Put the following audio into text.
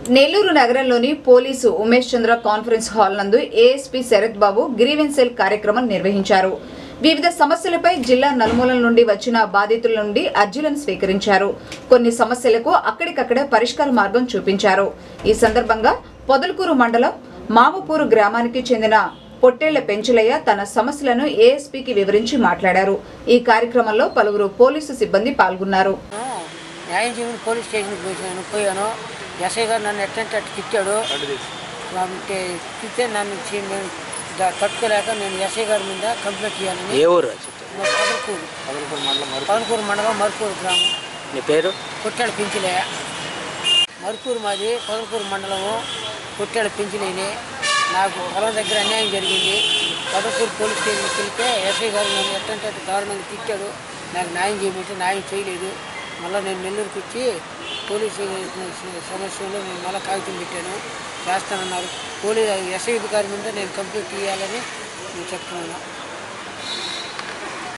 నెల్లూరు నగరంలోని police Umesh Chandra conference hall నందు ASP Sharath Babu grievance cell కార్యక్రమం నిర్వహించారు వివిధ సమస్యలపై జిల్లా నలుమూలల నుండి వచ్చిన బాధితుల నుండి అర్జీలను స్వీకరించారు కొన్ని సమస్యలకు అక్కడికక్కడే పరిష్కార మార్గం చూపించారు ఈ సందర్భంగా పొదలకూరు మండలం మామపూరు గ్రామానికి చెందిన పొట్టేళ్ల పెంచులయ్య తన సమస్యలను ఏఎస్పీకి వివరించి మాట్లాడారు ఈ కార్యక్రమంలో పలువురు పోలీసు సిబ్బంది పాల్గొన్నారు నేను న్యాయం చేయమని పోలీస్ స్టేషన్కి పోయాను పోయాను ఎస్ఐ గారు నన్ను ఎట్టంటే అట్టు తిట్టాడు అంటే తిట్టే నన్ను చి- నేను దా- తట్టుకోలేక నేను ఎస్ఐ గారి మీద కంప్లైంట్ చేయాలని ఏ ఊరు మా పదకూరు పదకూరు మండలం మరుకూరు గ్రామం నీ పేరు కొట్టాడు పెంచిలే మరుకూరు మాది పదకూరు మండలము కొట్టాడు పెంచిలేని నాకు పొలం దగ్గర అన్యాయం జరిగింది పదకూరు పోలీస్ స్టేషన్కి వెళ్తే ఎస్ఐ గారు నన్ను ఎట్టంటే అట్టు దారుణంగా తిట్టాడు నాకు న్యాయం చేయమంటే న్యాయం చేయలేదు మళ్ళీ నేను నెల్లూరుకి వచ్చి పోలీసు సమస్యలో నేను మళ్ళీ కాగితం పెట్టాను చేస్తానన్నారు పోలీసు ఎస్ఐ గారి మీద నేను కంప్లీట్ చేయాలని నేను చెప్తున్నాను